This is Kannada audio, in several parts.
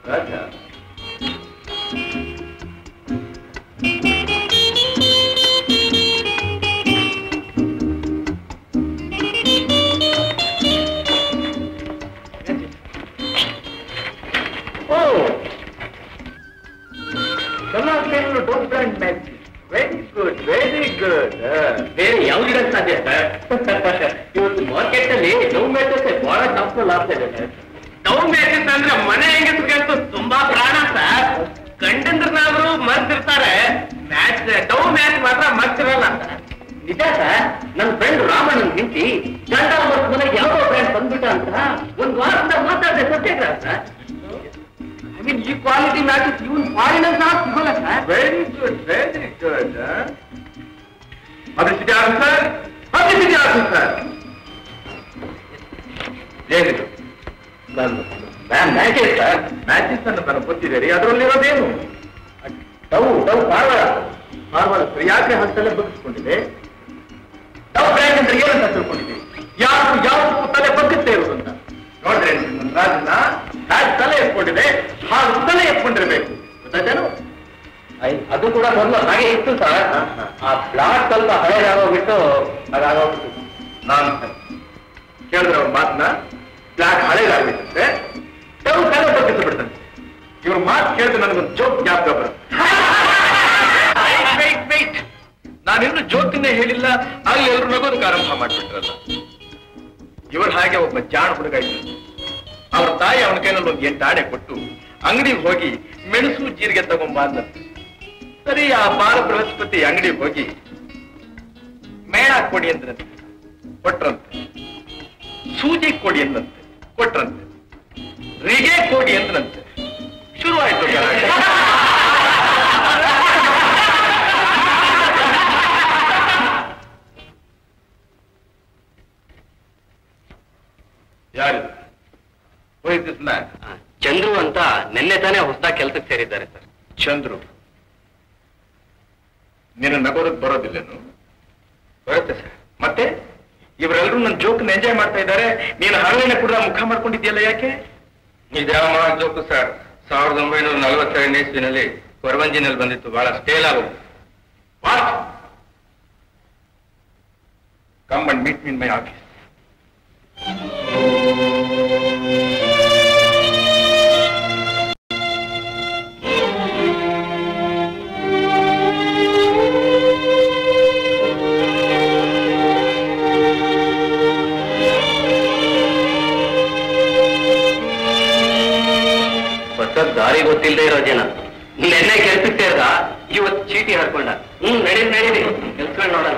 ರಾಜ ಓ ಕಲಾಕೇನು don't brand match very good very good ಬೇರೆ ಯಾವ್ದಿಡಕ್ ಸಾಧ್ಯ ಸರ್ ಇವತ್ತು ಮಾರ್ಕೆಟ್ ಅಲ್ಲಿ ಲವ್ ಮ್ಯಾಚಸ್ ಬಹಳ ಜಾಸ್ತಿ ಲಾಭ ಇದೆ ಸರ್ ಲವ್ ಮ್ಯಾಚಸ್ ಅಂದ್ರೆ ಮನೆ ಹೆಂಗಸ್ರಿಗಂತೂ ತುಂಬಾ ಪ್ರಾಣ ಸರ್ ಗಂಡಂದ್ರನಾದ್ರು ಮರ್ತಿರ್ತಾರೆ ಮ್ಯಾಚ್ ಡವ್ ಮ್ಯಾಚ್ ಮಾತ್ರ ಮರ್ತಿರಲ್ಲ ಸರ್ ನಿಜ ಸರ್ ನನ್ನ ಫ್ರೆಂಡ್ ರಾಮಣ್ಣನ್ ಹೆಂಡತಿ ಗಂಡ ಮತ್ತು ಮನೆಗೆ ಯಾವ್ದೋ ಫ್ರೆಂಡ್ ಬಂದ್ಬಿಟ್ಟ ಅಂತ ಒಂದ್ ವಾರದಿಂದ ಮಾತಾಡದೆ ಸತ್ಯಾಗ್ರಹ ಸರ್ ಐ ಮೀನ್ ಈ ಕ್ವಾಲಿಟಿ ಮ್ಯಾಚಸ್ ಇವನ್ ಫಾರಿನರ್ ಸಹ ಸಿಗೋಲ್ಲ sir very good very good publicity officer publicity officer ಏನಿದು ಮ್ಯಾಮ್ ಮ್ಯಾಚಸ್ ಸರ್ ಮ್ಯಾಚಸ್ ಅನ್ನು ನಾನು ಗೊತ್ತಿದ್ದೀರಿ ಅದರಲ್ಲಿರೋದೇನು ಡವ್ ಡವ್ ಪಾರ್ವಾಳ ಪಾರ್ವಾಳ ಯಾಕೆ ಹಸ್ತಲ್ಲೇ ಬಗ್ಗಿಸ್ಕೊಂಡಿದೆ ಡವ್ ಬ್ರ್ಯಾಂಡ್ ಅಂದ್ರೆ ಏನಂತ ತಿಳ್ಕೊಂಡಿದ್ದೀವಿ ಯಾರು ಯಾವ ತಲೆ ಬಗ್ಗುತ್ತೆ ಇರೋದು ಅಂತ ನೋಡ್ರಿ ನನ್ನ ರಾಜನ ಹ್ಯಾಗ್ ತಲೆ ಎತ್ಕೊಂಡಿದೆ ಹಾಗೆ ತಲೆ ಎತ್ಕೊಂಡಿರ್ಬೇಕು ಗೊತ್ತಾಯ್ತೇನು ಅದು ಕೂಡ ಮೊದಲು ಹಾಗೆ ಇತ್ತು ಸರ್ ಆ ಪ್ಲಾಟ್ ಸ್ವಲ್ಪ ಹಳೆದಾಗೋಗ್ಬಿಟ್ಟು ಅದಾಗೋಗ್ಬಿಟ್ಟು ನಾನು ಕೇಳಿದ್ರೆ ಅವ್ರ ಮಾತನ್ನ ಫ್ಲಾಟ್ ಹಳೇದಾಗ್ಬಿಟ್ಟಂತೆ ಡವ್ ತಲೆ ಬಗ್ಗಿಸ್ಬಿಡ್ತಂತೆ ಇವ್ರ ಮಾತು ಕೇಳಿದ್ರೆ ನನಗೊಂದು ಜೋಕ್ ಜ್ಞಾಪಕ ಬರುತ್ತೆ ವೆಯ್ಟ್ ವೆಯ್ಟ್ ನಾನಿನ್ನು ಜೋಕಿನೇ ಹೇಳಿಲ್ಲ ಅಲ್ಲಿ ಎಲ್ರು ನಗೋದಕ್ಕೆ ಆರಂಭ ಮಾಡ್ಬಿಟ್ರಲ್ಲ ಇವ್ರ ಹಾಗೆ ಒಬ್ಬ ಜಾಣ ಹುಡುಗ ಇದ್ದ ಅವ್ರ ತಾಯಿ ಅವನ ಕೈನಲ್ಲಿ ಒಂದು ಎಂಟು ಆಣೆ ಕೊಟ್ಟು ಅಂಗಡಿಗೆ ಹೋಗಿ ಮೆಣಸು ಜೀರಿಗೆ ತಗೊಂಬ ಅಂದಂತೆ ಸರಿ ಆ ಬಾಲ ಬೃಹಸ್ಪತಿ ಅಂಗಡಿಗೆ ಹೋಗಿ ಮೇಣ ಕೊಡಿ ಅಂದ್ರಂತೆ ಕೊಟ್ರಂತೆ ಸೂಜಿ ಕೊಡಿ ಅಂದಂತೆ ಕೊಟ್ರಂತೆ ರಿಗೆ ಕೊಡಿ ಅಂದ್ರಂತೆ ಶುರುವಾಯ್ತು ಗಲಾಟೆ. ಯಾರಿದು Who is this man? Chandru ಅಂತ ನಿನ್ನೆ ತಾನೇ ಹೊಸದಾಗಿ ಕೆಲ್ಸಕ್ಕೆ ಸೇರಿದ್ದಾರೆ ಸರ್ ಚಂದ್ರು ನೀನು ನಗೋದಕ್ಕೆ ಬರೋದಿಲ್ಲೇನು ಬರುತ್ತೆ ಸರ್ ಮತ್ತೆ ಇವರೆಲ್ಲರೂ ನನ್ನ ಜೋಕ್ನ ಎಂಜಾಯ್ ಮಾಡ್ತಾ ಇದ್ದಾರೆ ನೀನು ಹರಳಿನ ಕೂಡ ಮುಖ ಮಾಡ್ಕೊಂಡಿದ್ಯಲ್ಲ ಯಾಕೆ ಇದ್ಯಾವ ಜೋಕು ಸರ್ ಸಾವಿರದ ಒಂಬೈನೂರ ನಲವತ್ತೆರಡನೇ ಇಸ್ವಿನಲ್ಲಿ ಕೊರವಂಜಿನಲ್ಲಿ ಬಂದಿತ್ತು ಬಹಳ ಸ್ಟೇಲ್ ಆಗೋದು what come and meet in my office ಹೊಸ ದಾರಿ ಗೊತ್ತಿಲ್ಲದೆ ಇರೋ ಜನ ನಿನ್ನೆ ಕೆಲ್ಸಕ್ಕೆ ಸೇರ್ದ ಇವತ್ತು ಚೀಟಿ ಹಾಕೊಂಡ ಹ್ಮ್ ನಡಿ ನಡೀರಿ ಕೆಲ್ಸಗಳು ನೋಡೋಣ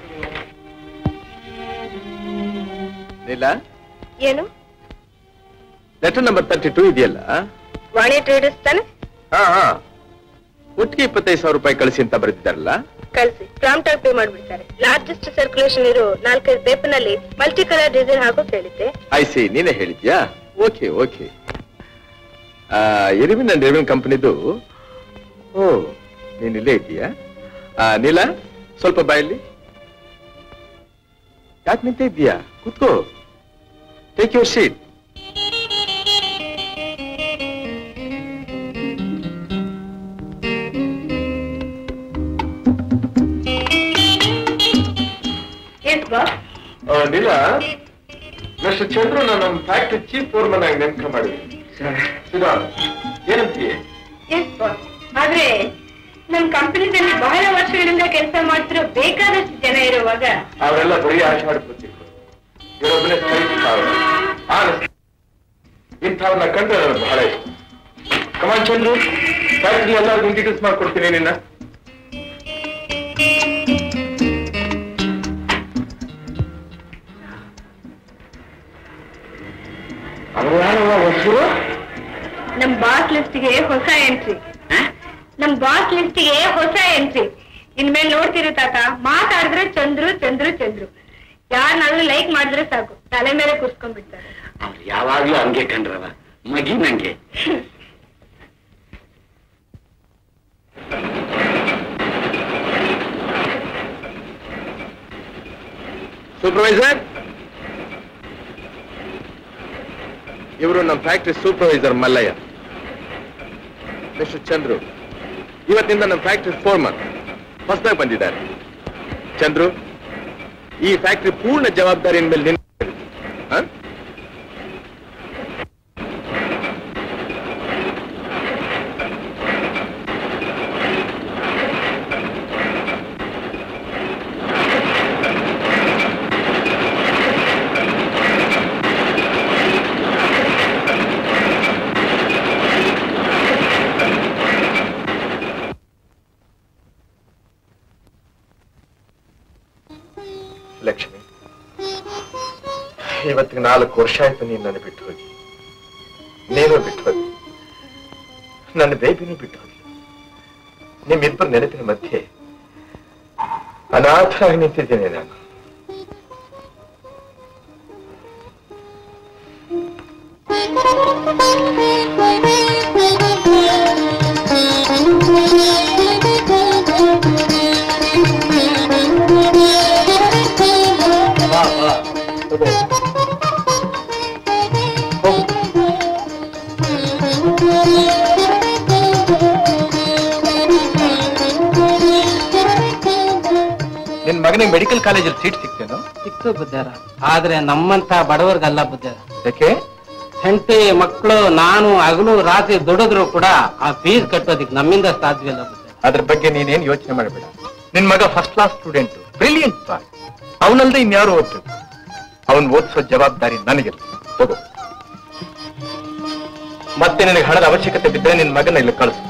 ಇಲ್ಲ ಏನು ಲೆಟರ್ ನಂಬರ್ ತರ್ಟಿ ಟೂ ಇದೆಯಲ್ಲ ವಾಣಿ ಟ್ರೇಡರ್ಸ್ ತಾನೆ ಹಾ ಹಾ ಒಟ್ಟಿಗೆ ಇಪ್ಪತ್ತೈದು ಸಾವಿರ ರೂಪಾಯಿ ಕಳಿಸಿ ಅಂತ ಬರೆದಿದ್ದಾರಲ್ಲ ಕಳ್ಸಿ ಪ್ರಾಂಪ್ಟ್ ಆಗಿ ಪೇ ಮಾಡ್ಬಿಡ್ತಾರೆ ಲಾರ್ಜೆಸ್ಟ್ ಸರ್ಕ್ಯುಲೇಷನ್ ಇರೋ ನಾಲ್ಕೈದು ಪೇಪರ್ ನಲ್ಲಿ ಮಲ್ಟಿ ಕಲರ್ ಡಿಸೈನ್ ಹಾಕೋಕ್ ಹೇಳಿದ್ದೆ ಐ ಸಿ ನೀನೇ ಹೇಳಿದ್ಯಾ okay okay Erwin and Erwin ಕಂಪನಿದು ಓ ನೀನ್ ಇಲ್ಲೇ ಇದೀಯಾ ಆ, ನೀಲ ಸ್ವಲ್ಪ ಬಾಯಲ್ಲಿ ಯಾಕೆ ನಿಂತ ಇದ್ದೀಯಾ ಕೂತ್ಕೋ take your seat yes boss ನೀಲ ಮಿಸ್ಟರ್ ಚಂದ್ರು ನಮ್ಮ ಫ್ಯಾಕ್ಟ್ರಿ ಚೀಫ್ ಫೋರ್ಮನ್ ಆಗಿ ನೇಮಕ ಮಾಡಿದ್ವಿ ಸುಧಾ ಏನಂತೀಯ ಎಸ್ ಬಾಸ್ ಆದ್ರೆ ನಮ್ ಕಂಪನಿದಲ್ಲಿ ಬಹಳ ವರ್ಷಗಳಿಂದ ಕೆಲಸ ಮಾಡ್ತಿರೋ ಬೇಕಾದಷ್ಟು ಜನ ಇರುವಾಗ ಅವರೆಲ್ಲ ಬರೀ ಆಶೆ ಮಾಡ್ಕೊತಿದ್ರು ಇವರೊಬ್ಬನೇ ಇಂಥವ್ರನ್ನ ಕಂಡ್ರೆ ನನಗೆ ಬಹಳ ಇಷ್ಟ ಕಮಾನ್ ಚಂದ್ರು ಫ್ಯಾಕ್ಟ್ರಿ ಎಲ್ಲರಿಗೂ ಇಂಟ್ರಡ್ಯೂಸ್ ಮಾಡ್ಕೊಡ್ತೀನಿ ನಿನ್ನ ಹೆಸರು ನಮ್ ಬಾಸ್ ಲಿಸ್ಟ್ಗೆ ಹೊಸ ಎಂಟ್ರಿ ನಮ್ ಬಾಸ್ ಲಿಸ್ಟ್ಗೆ ಹೊಸ ಎಂಟ್ರಿ ಇನ್ಮೇಲೆ ನೋಡ್ತಿರು ತಾತ ಮಾತಾಡಿದ್ರೆ ಚಂದ್ರು ಚಂದ್ರು ಚಂದ್ರು ಯಾರನ್ನಾದ್ರೂ ಲೈಕ್ ಮಾಡಿದ್ರೆ ಸಾಕು ತಲೆ ಮೇಲೆ ಕೂರ್ಸ್ಕೊಂಡ್ಬಿಡ್ತಾರೆ ಅವ್ರು ಯಾವಾಗ್ಲೂ ಹಂಗೆ ಕಂಡ್ರವ ಮಗಿ ನಂಗೆ ಸೂಪರ್ವೈಸರ್ ಇವರು ನಮ್ಮ factory supervisor Mallayya mister Chandru ಇವತ್ತಿನಿಂದ ನಮ್ಮ ಫ್ಯಾಕ್ಟ್ರಿ ಫೋರ್ಮನ್ ಹೊಸದಾಗಿ ಬಂದಿದ್ದಾರೆ ಚಂದ್ರು ಈ ಫ್ಯಾಕ್ಟ್ರಿ ಪೂರ್ಣ ಜವಾಬ್ದಾರಿಯ ಮೇಲೆ ನಿನ್ನ ಹ? ಲಕ್ಷ್ಮಿ ಇವತ್ತಿಗೆ ನಾಲ್ಕು ವರ್ಷ ಆಯ್ತು ನೀನು ನನ್ನ ಬಿಟ್ಟು ಹೋಗಿ ನೀನು ಬಿಟ್ಟು ಹೋಗಿ ನನ್ನ ಬೇಬಿನೂ ಬಿಟ್ಟು ಹೋಗಿ ನಿಮ್ಮಿಬ್ಬರ ನೆನಪಿನ ಮಧ್ಯೆ ಅನಾಥರಾಗಿ ನಿಂತಿದ್ದೇನೆ ನಾನು ನಿನ್ ಮಗನಿಗೆ ಮೆಡಿಕಲ್ ಕಾಲೇಜಲ್ಲಿ ಸೀಟ್ ಸಿಕ್ತೇನೋ ಸಿಕ್ತು ಬುದ್ಧಾರ ಆದ್ರೆ ನಮ್ಮಂತ ಬಡವರ್ಗಲ್ಲ ಬುದ್ಧಾರ ಯಾಕೆ ಹೆಂಡತಿ ಮಕ್ಕಳು ನಾನು ಹಗಲು ರಾತ್ರಿ ದುಡಿದ್ರು ಕೂಡ ಆ ಫೀಸ್ ಕಟ್ಟೋದಿಕ್ ನಮ್ಮಿಂದ ಸಾಧ್ಯವಿಲ್ಲ ಬುದ್ಧಾರ ಅದ್ರ ಬಗ್ಗೆ ನೀನೇನ್ ಯೋಚನೆ ಮಾಡಬೇಡ ನಿನ್ ಮಗ first class student brilliant boy ಅವನಲ್ದೆ ಇನ್ಯಾರು ಓದ್ಬೇಕು ಅವನ್ ಓದಿಸೋ ಜವಾಬ್ದಾರಿ ನನಗೆ ಹೋಗು ಮತ್ತೆ ನಿನಗೆ ಹಣದ ಅವಶ್ಯಕತೆ ಬಿದ್ದರೆ ನಿನ್ ಮಗನ ಇಲ್ಲಿ ಕಳಿಸು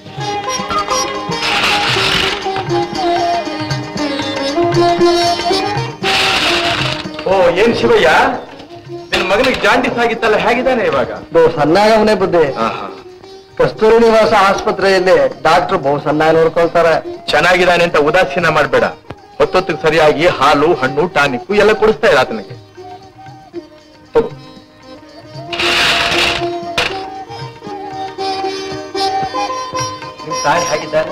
ಓ ಏನ್ ಶಿವಯ್ಯ ನಿನ್ ಮಗನಿಗೆ ಜಾಂಡಿಸ್ ಆಗಿತ್ತಲ್ಲ ಹೇಗಿದ್ದಾನೆ ಇವಾಗ ಬಹು ಸಣ್ಣಾಗವನೇ ಬುದ್ಧಿ ಆಹಾ. ಕಸ್ತೂರಿ ನಿವಾಸ ಆಸ್ಪತ್ರೆಯಲ್ಲಿ ಡಾಕ್ಟರ್ ಬಹು ಸಣ್ಣಾಗಿ ನೋಡ್ಕೊಳ್ತಾರೆ ಚೆನ್ನಾಗಿದ್ದಾನೆ ಅಂತ ಉದಾಸೀನ ಮಾಡಬೇಡ ಹೊತ್ತೊತ್ತಿಗೆ ಸರಿಯಾಗಿ ಹಾಲು ಹಣ್ಣು ಟಾನಿಕ್ಕು ಎಲ್ಲ ಕೊಡಿಸ್ತಾ ಇರ ಆತನಿಗೆ ಹೋಗು. ನಿಮ್ ತಾಯಿ ಹೇಗಿದ್ದಾರೆ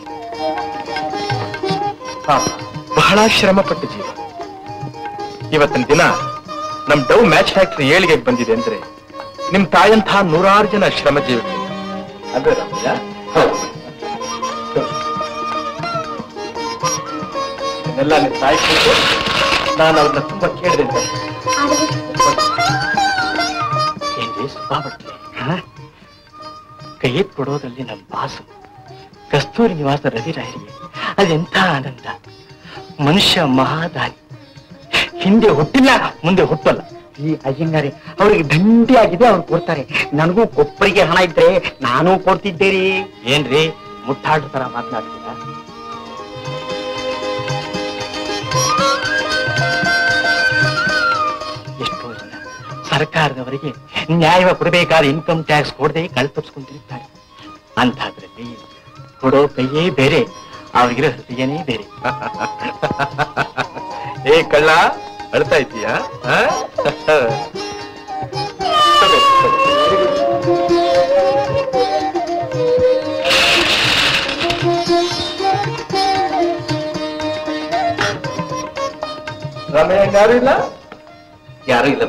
ಪಾಪ, ಬಹಳ ಶ್ರಮ ಪಟ್ಟ ಜೀವ ಇವತ್ತಿನ ದಿನ ನಮ್ ಡವ್ ಮ್ಯಾಚ್ ಫ್ಯಾಕ್ಟರಿ ಏಳಿಗೆ ಬಂದಿದೆ ಅಂದ್ರೆ ನಿಮ್ ತಾಯಂತಹ ನೂರಾರು ಜನ ಶ್ರಮ ಜೀವಿಗಳು ಅದೇ ರಾಮಯ್ಯ ಹೌದು ಇದನ್ನೆಲ್ಲ ನಿನ್ ತಾಯಿ ಕೂತು ನಾನು ಅವ್ರನ್ನ ತುಂಬಾ ಕೇಳಿದೆ ಏನ್ರಿ ಸುಬ್ಬಾ ಭಟ್ರೆ ಕೈ ಕೊಡೋದಲ್ಲಿ ನಮ್ಮ ಬಾಸು ಕಸ್ತೂರಿ ನಿವಾಸ ರವಿರಾಯರಿಗೆ ಅದೆಂಥ ಆನಂದ ಮನುಷ್ಯ ಮಹಾದಾನಿ ಹಿಂದೆ ಹುಟ್ಟಿಲ್ಲ ಮುಂದೆ ಹುಟ್ಟಲ್ಲ ಈ ಅಯ್ಯಂಗಾರಿ ಅವ್ರಿಗೆ ದಂಡಿ ಆಗಿದೆ ಅವ್ರು ಕೊಡ್ತಾರೆ ನನಗೂ ಕೊಪ್ಪರಿಗೆ ಹಣ ಇದ್ರೆ ನಾನು ಕೊಡ್ತಿದ್ದೇರಿ ಏನ್ರಿ ಮುಟ್ಟಾಡು ತರ ಮಾತನಾಡ್ತೀರಾ ಎಷ್ಟೋ ಜನ ಸರ್ಕಾರದವರಿಗೆ ನ್ಯಾಯ ಕೊಡಬೇಕಾದ ಇನ್ಕಮ್ ಟ್ಯಾಕ್ಸ್ ಕೊಡದೆ ಕಳ್ ತಪ್ಪಿಸ್ಕೊಂಡಿರ್ತಾರೆ ಅಂಥದ್ರಲ್ಲಿ ಕೊಡೋ ಕೈಯೇ ಬೇರೆ ಅವ್ರಿಗಿರೋ ಹೃದಯನೇ ಬೇರೆ ಏ ಕಳ್ಳ ಅಳ್ತಾ ಇದೀಯಾ ಆ? ತಗೋ, ತಗೋ. ರಾಮಯ್ಯ ಯಾರು ಇಲ್ಲ ಯಾರು ಇಲ್ಲ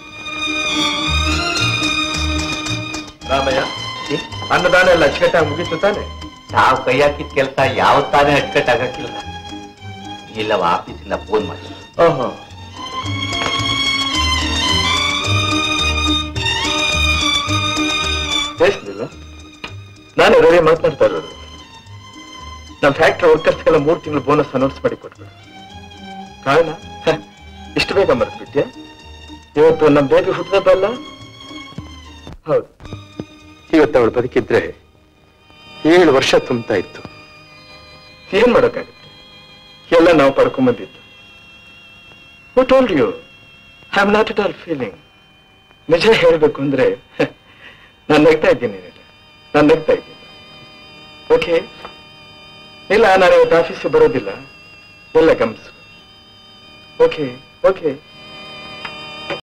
ರಾಮಯ್ಯ ಅನ್ನದಾನ ಎಲ್ಲ ಅಚ್ಚುಕಟ್ಟಾಗಿ ಮುಗೀತು ತಾನೆ ನಾವು ಕೈ ಹಾಕಿದ ಕೆಲಸ ಯಾವತ್ತಾನೇ ಅಚ್ಚುಕಟ್ಟಾಗಕ್ಕಿಲ್ಲ ಇಲ್ಲವ ಆಫೀಸಿಂದ ಫೋನ್ ಮಾಡಿ ಓಹೋ ದೇಶದಿಲ್ಲ ನಾನೇ ರವಿ ಮಾತನಾಡ್ತಾ ಇರೋದು ನಮ್ಮ ಫ್ಯಾಕ್ಟ್ರಿ ವರ್ಕರ್ಸ್ಗೆಲ್ಲ ಮೂರು ತಿಂಗಳು ಬೋನಸ್ ಅನೌನ್ಸ್ ಮಾಡಿ ಕೊಟ್ಬಿಡು ಕಾರಣ ಹ, ಇಷ್ಟು ಬೇಗ ಮರೆತ್ಬಿಟ್ಟೆ ಇವತ್ತು ನಮ್ಮ ಬೇಬಿ ಹುಟ್ಟಿದಬ್ಬಲ್ಲ ಹೌದು ಇವತ್ತು ಅವಳು ಬದುಕಿದ್ರೆ ಏಳು ವರ್ಷ ತುಂಬ್ತಾ ಇತ್ತು ಏನ್ ಮಾಡೋಕ್ಕಾಗುತ್ತೆ ಎಲ್ಲ ನಾವು ಪಡ್ಕೊಂಬಂದಿದ್ದು who told you I am not it all feeling ನಿಜ ಹೇಳ್ಬೇಕು ಅಂದ್ರೆ ನಾನು ನಗ್ತಾ ಇದ್ದೀನಿ ನಾನು ನಗ್ತಾ ಇದ್ದೀನಿ ಓಕೆ ಇಲ್ಲ ನಾನು ಇವತ್ತು ಆಫೀಸಿಗೆ ಬರೋದಿಲ್ಲ ಎಲ್ಲ ಗಮನಿಸು ಓಕೆ ಓಕೆ